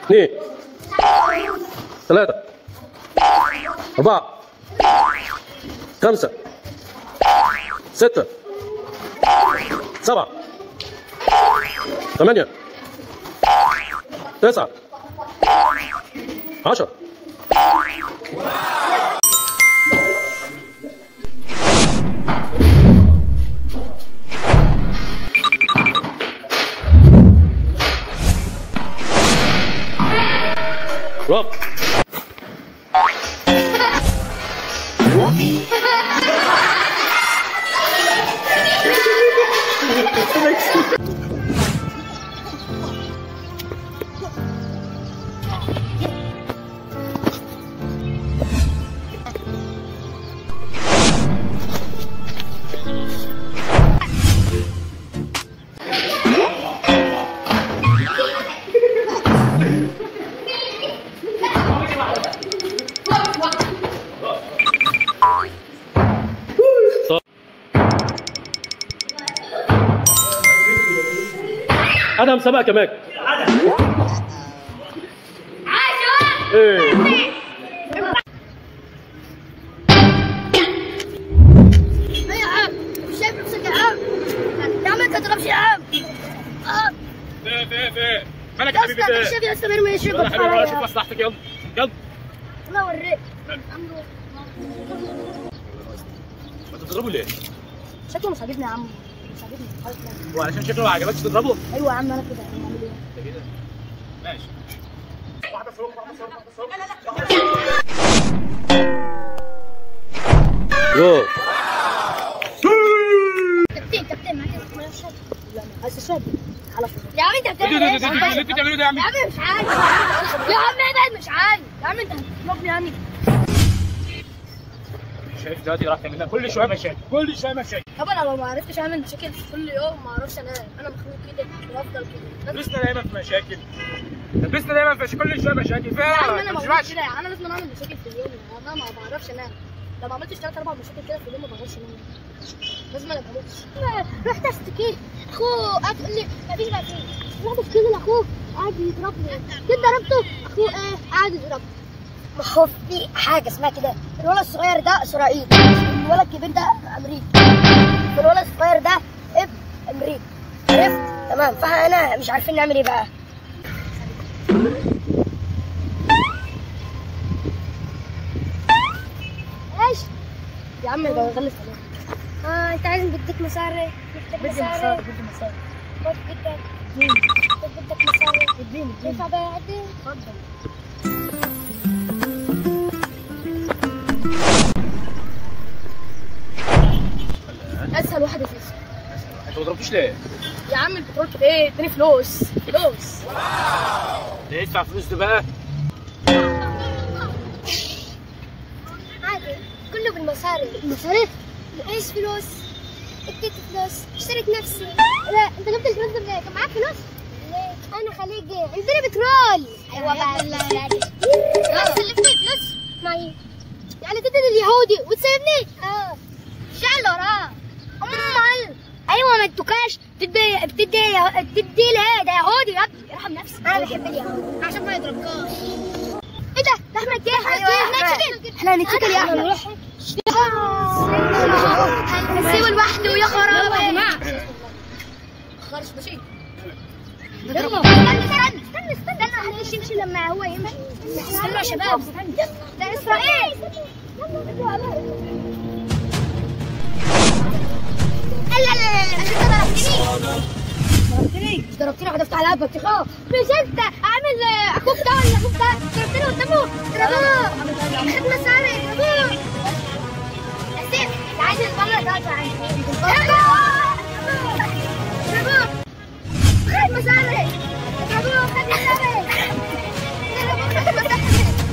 اثنين ثلاثة أربعة خمسة ستة سبعة ثمانية تسعة عشرة برافو ادهم سبقك يا ماك ايه ايه يا عم مش شايف نفسك يا عم يا عم انت تضربش يا عم اه في في في مالك يا يا حبيبي اسطى في شايف يا اسطى بيرمي يشرب يلا يا حبيبي ولا شوف مصلحتك يلا يلا انا اوريك ما تضربه ليه؟ شكله مش عاجبني يا عم مش عاجبني خالص يعني. وعلشان شكله ما عجبكش تضربه؟ ايوه يا عم انا كده هنعمل ايه كده ماشي جو كابتن كابتن معاك اسمه شاد لا ما عايز شاد على طول يا عم انت بتعمل ايه ايه ده ده ده اللي انت بتعمله ده يا عم يا عم مش عايز يا عم ابعد مش عايز يا عم انت هتضربني يعني شايف دلوقتي راح تعمل لنا كل شويه مشاكل كل شويه مشاكل طب انا لو ما عرفتش اعمل مشاكل كل يوم ما اعرفش انام انا مخلوق كده وافضل كده لازم- لبسنا دايما في مشاكل لبسنا دايما في كل شويه مشاكل يا عم فيها انا مش موجود ماشي كده يا عم لازم اعمل مشاكل في اليوم انا ما بعرفش انام لو ما عملتش ثلاث اربع مشاكل كده في اليوم ما بعرفش انام لازم انا ابقى رحت اشتكيه اخوه قعد يقول لي مفيش مفيش رحت اشتكي لاخوه قعد يضربني كده ضربته اخوه ايه قعد يضربني ما هو في حاجه اسمها كده الولد الصغير ده اسرائيل الولد الكبير ده امريكا الولد الصغير ده ابن امريكا عرفت تمام فاحنا مش عارفين نعمل ايه بقى ايش يا عم ده غلس عليك اه انت عايز بدك مصاري بدك مصاري بدي مصاري خد بدك بدك مصاري اديني ينفع بعدين اتفضل اسهل واحد يفلس انت ما ضربتوش ليه؟ يا عم البترول كده ايه اديني فلوس فلوس ليه ادفع فلوس ده بقى؟ عادي كله بالمصاري المصاري؟ ايش فلوس؟ اديت فلوس اشتريت نفسي لا انت جبت الفلوس دي منين؟ كان معاك فلوس؟ ليه؟ انا خليجي عندنا بترول ايوه بقى لا لا لا سلفتني فلوس معي يعني تدي اليهودي وتسيبني؟ اه شعل وراه امال ايوه ما ادوكاش بتدي بتدي بتدي ليه ده يهودي يا ابني ارحم نفسك انا بحب اليهود عشان ما يضربكاش ايه ده؟ ده احنا كده ايوه احنا هنتشكل يا احمد نروح هنسيبه لوحده يا خرابي يا جماعه خالص ماشي استنى استنى استنى استنى استنى هنمشي لما هو يمشي استنى يا شباب استنى ده اسرائيل لا لا لا لا انت ضربتني ضربتني مش ضربتني حدفت على قلبك تخاف مش انت عامل آه، اخوك ده ولا اخوك ده ضربتني قدامه ضربوه خد مساري ضربوه اسيب عايز البلد ده عندي ضربوه ضربوه خد مساري ضربوه خد مساري ضربوه خد مساري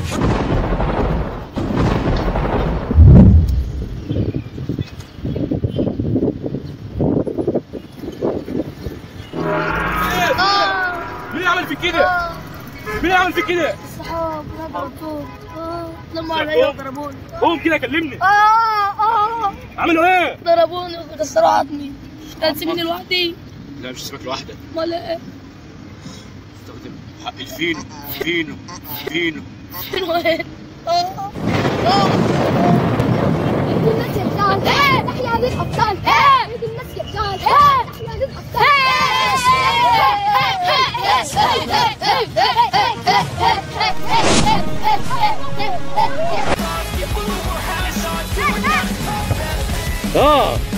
اه مين اللي عمل فيك كده؟ مين اللي عمل فيك كده؟ الصحاب ضربوه اه لما عليا ضربوني قوم كده كلمني اه اه عملوا ايه؟ ضربوني وكسروا عظمي لا تسيبني لوحدي لا مش سيبك لوحدك امال ايه استخدم حق الفينو فينو فينو عيد الناس يا رجال تحيا للأبطال عيد الناس يا رجال تحيا للأبطال اه